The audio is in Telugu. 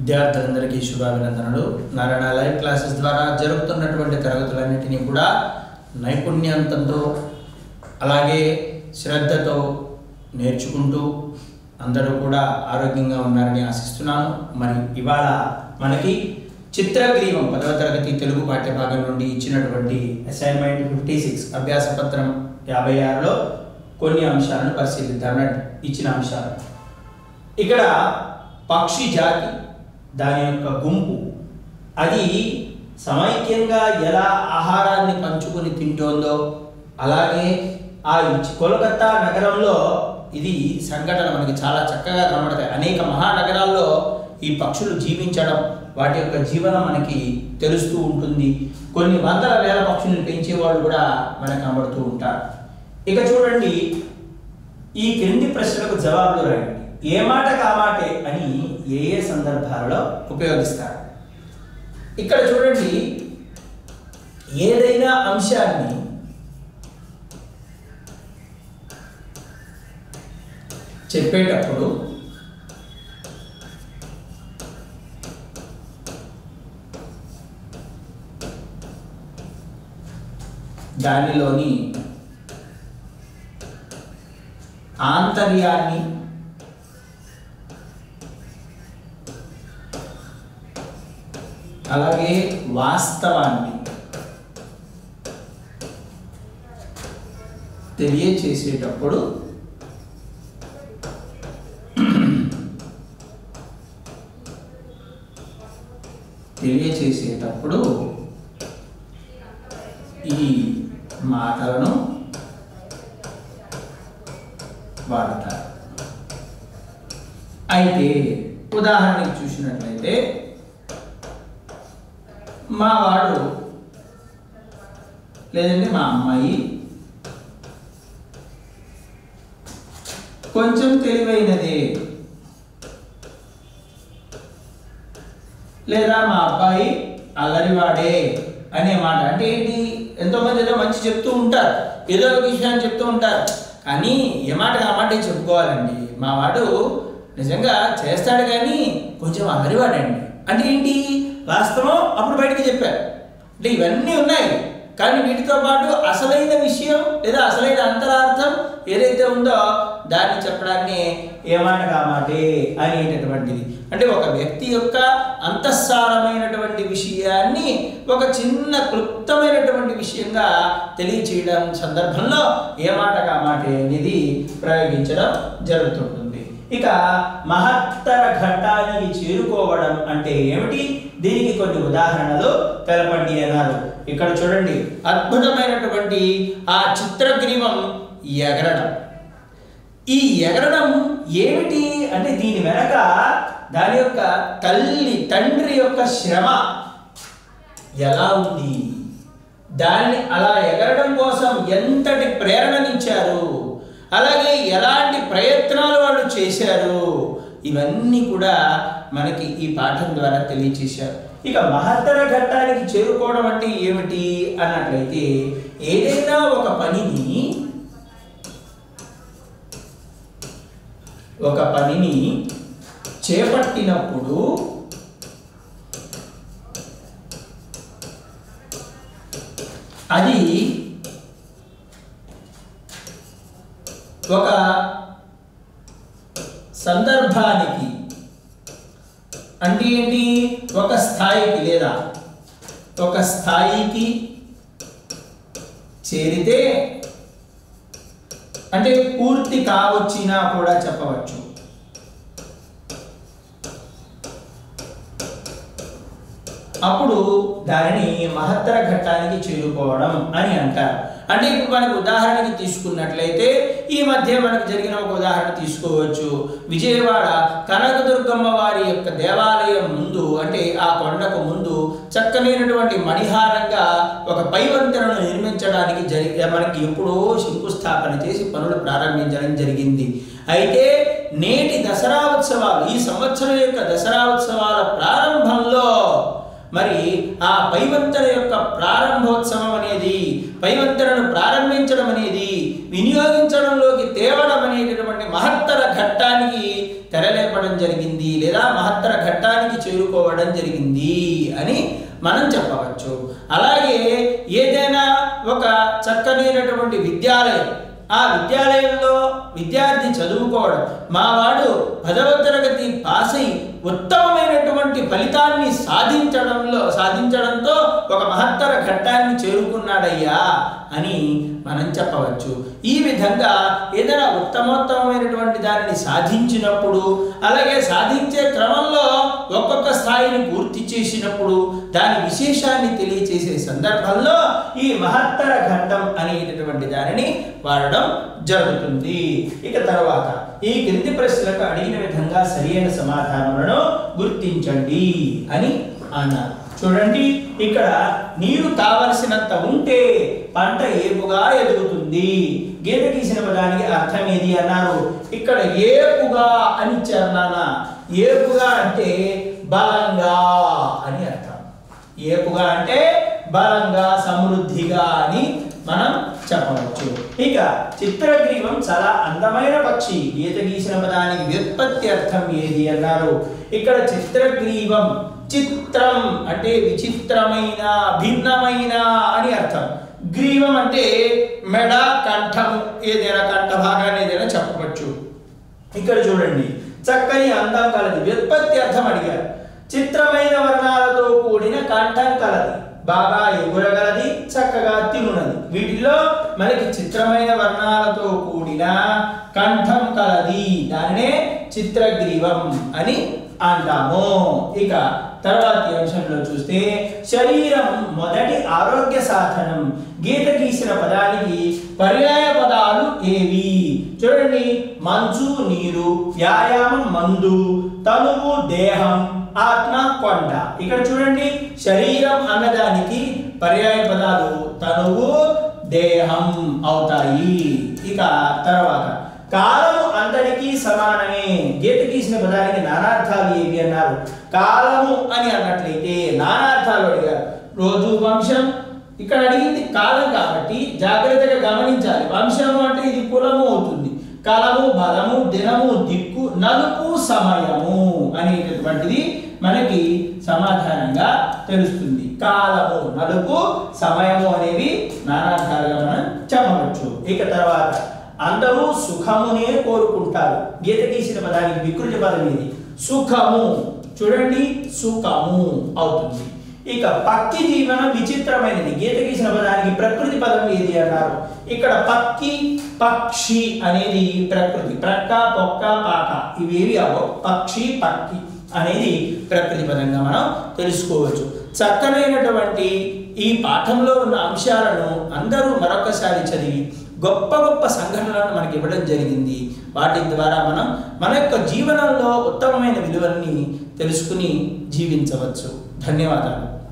విద్యార్థులందరికీ శుభాభినందనలు నారాయణ లైవ్ క్లాసెస్ ద్వారా జరుగుతున్నటువంటి తరగతులన్నిటినీ కూడా నైపుణ్యంతో అలాగే శ్రద్ధతో నేర్చుకుంటూ అందరూ కూడా ఆరోగ్యంగా ఉన్నారని ఆశిస్తున్నాను మరి ఇవాళ మనకి చిత్రగ్రీవం పదవ తరగతి తెలుగు పాఠ్యభాగం నుండి ఇచ్చినటువంటి అసైన్మెంట్ ఫిఫ్టీ సిక్స్ అభ్యాస పత్రం యాభై ఆరులో కొన్ని అంశాలను పరిశీలిద్దాం రండి. ఇచ్చిన అంశాలు ఇక్కడ పక్షి జాతి దాని యొక్క గుంపు అది సమైక్యంగా ఎలా ఆహారాన్ని పంచుకొని తింటోందో అలాగే ఆ ఇచ్- కోలకత్తా నగరంలో ఇది సంఘటన మనకి చాలా చక్కగా కనబడతాయి అనేక మహానగరాల్లో ఈ పక్షులు జీవించడం వాటి యొక్క జీవనం మనకి తెలుస్తూ ఉంటుంది కొన్ని వందల వేల పక్షులను పెంచేవాళ్ళు కూడా మనకు కనబడుతూ ఉంటారు ఇక చూడండి ఈ క్రింది ప్రశ్నలకు జవాబులు రాయండి ఏ మాట కామాటే అని ఏ ఏ సందర్భాలలో ఉపయోగిస్తారు ఇక్కడ చూడండి ఏదైనా అంశాన్ని చెప్పేటప్పుడు దానిలోని ఆంతర్యాన్ని అలాగే వాస్తవాన్ని తెలియచేసేటప్పుడు తెలియచేసేటప్పుడు ఈ మాటలను వాడతారు అయితే ఉదాహరణకి చూసినట్లయితే మా వాడు లేదంటే మా అమ్మాయి కొంచెం తెలివైనదే లేదా మా అబ్బాయి అల్లరివాడే అనే మాట అంటే ఏంటి ఎంతోమంది ఏదో మంచి చెప్తూ ఉంటారు ఏదో ఒక విషయాన్ని చెప్తూ ఉంటారు కానీ ఏ మాట ఆ మాట చెప్పుకోవాలండి మా వాడు నిజంగా చేస్తాడు కానీ కొంచెం అల్లరివాడండి అంటే ఏంటి వాస్తవం అప్పుడు బయటికి చెప్పారు అంటే ఇవన్నీ ఉన్నాయి కానీ వీటితో పాటు అసలైన విషయం లేదా అసలైన అంతరార్థం ఏదైతే ఉందో దాన్ని చెప్పడాన్ని ఏమాట కామాటే అనేటటువంటిది అంటే ఒక వ్యక్తి యొక్క అంతఃసారమైనటువంటి విషయాన్ని ఒక చిన్న క్లుప్తమైనటువంటి విషయంగా తెలియచేయడం సందర్భంలో ఏమాట కామాటే అనేది ప్రయోగించడం జరుగుతుంటుంది ఇక మహత్తర ఘట్టానికి చేరుకోవడం అంటే ఏమిటి దీనికి కొన్ని ఉదాహరణలు తెలపండి అన్నారు ఇక్కడ చూడండి అద్భుతమైనటువంటి ఆ చిత్రగ్రీవం ఎగరడం ఈ ఎగరడం ఏమిటి అంటే దీని వెనక దాని యొక్క తల్లి తండ్రి యొక్క శ్రమ ఎలా ఉంది దాన్ని అలా ఎగరడం కోసం ఎంతటి ప్రేరణనిచ్చారు అలాగే ఎలాంటి ప్రయత్నాలు వాళ్ళు చేశారు ఇవన్నీ కూడా మనకి ఈ పాఠం ద్వారా తెలియచేశారు ఇక మహత్తర ఘట్టానికి చేరుకోవడం అంటే ఏమిటి అన్నట్లయితే ఏదైనా ఒక పనిని ఒక పనిని చేపట్టినప్పుడు అది ఒక సందర్భానికి అంటే ఏంటి ఒక స్థాయికి లేదా ఒక స్థాయికి చేరితే అంటే పూర్తి కావచ్చినా కూడా చెప్పవచ్చు అప్పుడు దానిని మహత్తర ఘట్టానికి చేరుకోవడం అని అంటారు అంటే ఇప్పుడు మనకు ఉదాహరణకి తీసుకున్నట్లయితే ఈ మధ్య మనకు జరిగిన ఒక ఉదాహరణ తీసుకోవచ్చు విజయవాడ కనకదుర్గమ్మ వారి యొక్క దేవాలయం ముందు అంటే ఆ కొండకు ముందు చక్కనైనటువంటి మణిహారంగా ఒక పైవంతెనను నిర్మించడానికి జరి మనకి ఎప్పుడో శంకుస్థాపన చేసి పనులు ప్రారంభించడం జరిగింది అయితే నేటి దసరా ఉత్సవాలు ఈ సంవత్సరం యొక్క దసరా ఉత్సవాల ప్రారంభంలో మరి ఆ పైవంతన యొక్క ప్రారంభోత్సవం అనేది పైవంతనను ప్రారంభించడం అనేది వినియోగించడంలోకి తేవడం అనేటటువంటి మహత్తర ఘట్టానికి తెరలేపడం జరిగింది లేదా మహత్తర ఘట్టానికి చేరుకోవడం జరిగింది అని మనం చెప్పవచ్చు అలాగే ఏదైనా ఒక చక్కనైనటువంటి విద్యాలయం ఆ విద్యాలయంలో విద్యార్థి చదువుకోవడం మా వాడు పదవ తరగతి పాస్ అయి ఉత్తమమైనటువంటి ఫలితాన్ని సాధించడంలో సాధించడంతో ఒక మహత్తర ఘట్టాన్ని చేరుకున్నాడయ్యా అని మనం చెప్పవచ్చు ఈ విధంగా ఏదైనా ఉత్తమోత్తమైనటువంటి దానిని సాధించినప్పుడు అలాగే సాధించే క్రమంలో ఒక్కొక్క స్థాయిని పూర్తి చేసినప్పుడు దాని విశేషాన్ని తెలియచేసే సందర్భంలో ఈ మహత్తర ఘట్టం అనేటటువంటి దానిని వాడడం జరుగుతుంది ఇక తర్వాత ఈ క్రింది ప్రశ్నలకు అడిగిన విధంగా సరియైన సమాధానములను గుర్తించండి అని అన్నారు చూడండి ఇక్కడ నీరు కావలసినంత ఉంటే పంట ఏపుగా ఎదుగుతుంది గీత గీసిన పదానికి అర్థం ఏది అన్నారు ఇక్కడ ఏపుగా అని ఇచ్చారు నాన్న ఏపుగా అంటే బలంగా అని అర్థం ఏపుగా అంటే బలంగా సమృద్ధిగా అని మనం చెప్పవచ్చు ఇక చిత్రగ్రీవం చాలా అందమైన పక్షి గీత గీసిన పదానికి వ్యుత్పత్తి అర్థం ఏది అన్నారు ఇక్కడ చిత్రగ్రీవం చిత్రం అంటే విచిత్రమైన భిన్నమైన అని అర్థం గ్రీవం అంటే మెడ కంఠం ఏదైనా కంఠ భాగాన్ని ఏదైనా చెప్పవచ్చు ఇక్కడ చూడండి చక్కని అందం కలది వ్యుత్పత్తి అర్థం అడిగారు చిత్రమైన వర్ణాలతో కూడిన కంఠం కలది బాగా ఎగురగలది చక్కగా తినున్నది వీటిలో మనకి చిత్రమైన వర్ణాలతో కూడిన కంఠం కలది దానినే చిత్రగ్రీవం అని అంటాము ఇక తర్వాతి అంశంలో చూస్తే శరీరం మొదటి ఆరోగ్య సాధనం గీత గీసిన పదానికి పర్యాయ పదాలు ఏవి చూడండి మంచు నీరు వ్యాయామం మందు తనువు దేహం ఆత్మ కొండ ఇక్కడ చూడండి శరీరం అన్నదానికి పర్యాయ పదాలు తనువు దేహం అవుతాయి ఇక తర్వాత కాలము అందరికీ సమానమే గీత గీసిన పదానికి నానార్థాలు ఏవి అన్నారు కాలము అని అన్నట్లయితే నానార్థాలు అడిగారు రోజు వంశం ఇక్కడ అడిగింది కాలం కాబట్టి జాగ్రత్తగా గమనించాలి వంశము అంటే ఇది కులము అవుతుంది కాలము బలము దినము దిక్కు నలుపు సమయము అనేటటువంటిది మనకి సమాధానంగా తెలుస్తుంది కాలము నలుపు సమయము అనేవి నానార్థాలుగా మనం చెప్పవచ్చు ఇక తర్వాత అందరూ సుఖమునే కోరుకుంటారు గీత గీసిన పదానికి వికృతి పదం ఇది సుఖము చూడండి సుఖము అవుతుంది ఇక పక్కి జీవనం విచిత్రమైనది గీత గీసిన పదానికి ప్రకృతి పదం ఏది అన్నారు ఇక్కడ పక్కి పక్షి అనేది ప్రకృతి ప్రక్క పొక్క పాక ఇవేవి అవో పక్షి పక్కి అనేది ప్రకృతి పదంగా మనం తెలుసుకోవచ్చు చక్కనైనటువంటి ఈ పాఠంలో ఉన్న అంశాలను అందరూ మరొకసారి చదివి గొప్ప గొప్ప సంఘటనలను మనకి ఇవ్వడం జరిగింది వాటి ద్వారా మనం మన యొక్క జీవనంలో ఉత్తమమైన విలువల్ని తెలుసుకుని జీవించవచ్చు ధన్యవాదాలు